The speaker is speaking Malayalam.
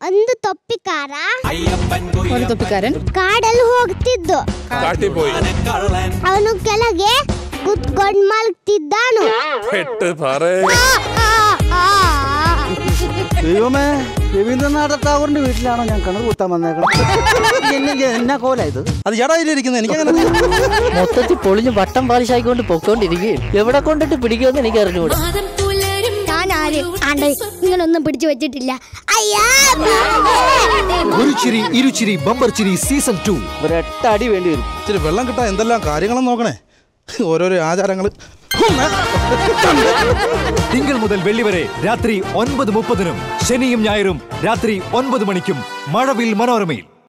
ಒಂದು ತೊಪ್ಪಿಕಾರ ഒരു തൊപ്പിക്കാരൻ ಕಾಡಲ್ಲಿ ಹೋಗ್ತಿದ್ದು കാട്ടിൽ പോയി ಅವನು ಕೆಳಗೆ ಕುತ್ಕೊಂಡ್ ಮಲ್ಗ್ತಿದ್ದಾನು പെട്ട് പറേ ಆ, ಆ, ಆ. ദൈവമേ രവീന്ദ്രനാഥ ടാഗോറിന്റെ വീട്ടിലാണോ ഞാൻ കിണർ കുത്താൻ വന്നേക്കണം എന്നെ എന്നാ കോല ഇത് അത് ജടായിരിക്കുന്നത് എനിക്കങ്ങനെ മൊത്തത്തിൽ പൊളിഞ്ഞ് വട്ടം പാലിശായിക്കൊണ്ട് പൊക്കോണ്ടിരിക്കുകയും എവിടെ കൊണ്ടിട്ട് പിടിക്കുമെന്ന് എനിക്ക് അറിഞ്ഞുകൂടാ ഞാൻ ആര് ആണ്ട് ഇങ്ങനൊന്നും പിടിച്ചു വെച്ചിട്ടില്ല അയ്യാ ഒരു ചിരി ഇരുചിരി ബമ്പർ ചിരി സീസൺ ടു ഒരൊറ്റ അടി വേണ്ടി വരും ഇച്ചിരി വെള്ളം കിട്ടാൻ എന്തെല്ലാം കാര്യങ്ങളും നോക്കണേ ഓരോരോ ആചാരങ്ങൾ തിങ്കൾ മുതൽ വെള്ളി വരെ രാത്രി ഒൻപത് മുപ്പതിനും ശനിയും ഞായറും രാത്രി ഒൻപത് മണിക്കും മഴവിൽ മനോരമയിൽ